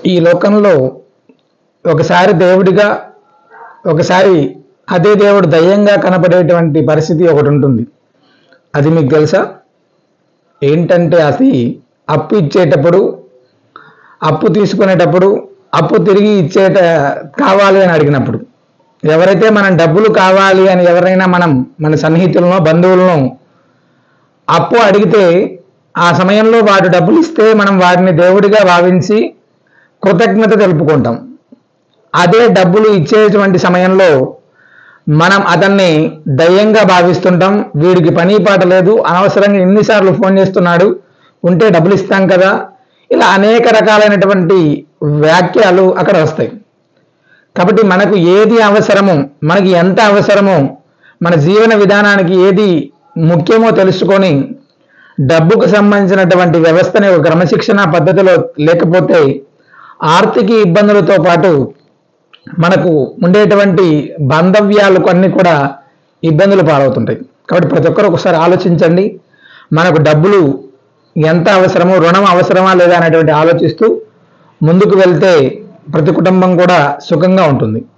ఈ లోకంలో ఒకసారి దేవుడిగా ఒకసారి అదే దేవుడు దయ్యంగా కనపడేటువంటి పరిస్థితి ఒకటి ఉంటుంది అది మీకు తెలుసా ఏంటంటే అది అప్పు ఇచ్చేటప్పుడు అప్పు తీసుకునేటప్పుడు అప్పు తిరిగి ఇచ్చేట కావాలి అని అడిగినప్పుడు ఎవరైతే మనం డబ్బులు కావాలి అని ఎవరైనా మనం మన సన్నిహితులను బంధువులను అప్పు అడిగితే ఆ సమయంలో వాడు డబ్బులు ఇస్తే మనం వాడిని దేవుడిగా భావించి కృతజ్ఞత తెలుపుకుంటాం అదే డబ్బులు ఇచ్చేటువంటి సమయంలో మనం అతన్ని దయ్యంగా భావిస్తుంటాం వీడికి పని పాట లేదు అనవసరంగా ఎన్నిసార్లు ఫోన్ చేస్తున్నాడు ఉంటే డబ్బులు ఇస్తాం కదా ఇలా అనేక రకాలైనటువంటి వాక్యాలు అక్కడ వస్తాయి కాబట్టి మనకు ఏది అవసరమో మనకి ఎంత అవసరమో మన జీవన విధానానికి ఏది ముఖ్యమో తెలుసుకొని డబ్బుకు సంబంధించినటువంటి వ్యవస్థని ఒక క్రమశిక్షణ పద్ధతిలో లేకపోతే ఆర్థిక ఇబ్బందులతో పాటు మనకు ఉండేటువంటి బాంధవ్యాలు అన్నీ కూడా ఇబ్బందులు పాలవుతుంటాయి కాబట్టి ప్రతి ఒక్కరు ఒకసారి ఆలోచించండి మనకు డబ్బులు ఎంత అవసరమో రుణం అవసరమా లేదా అనేటువంటి ఆలోచిస్తూ ముందుకు వెళ్తే ప్రతి కుటుంబం కూడా సుఖంగా ఉంటుంది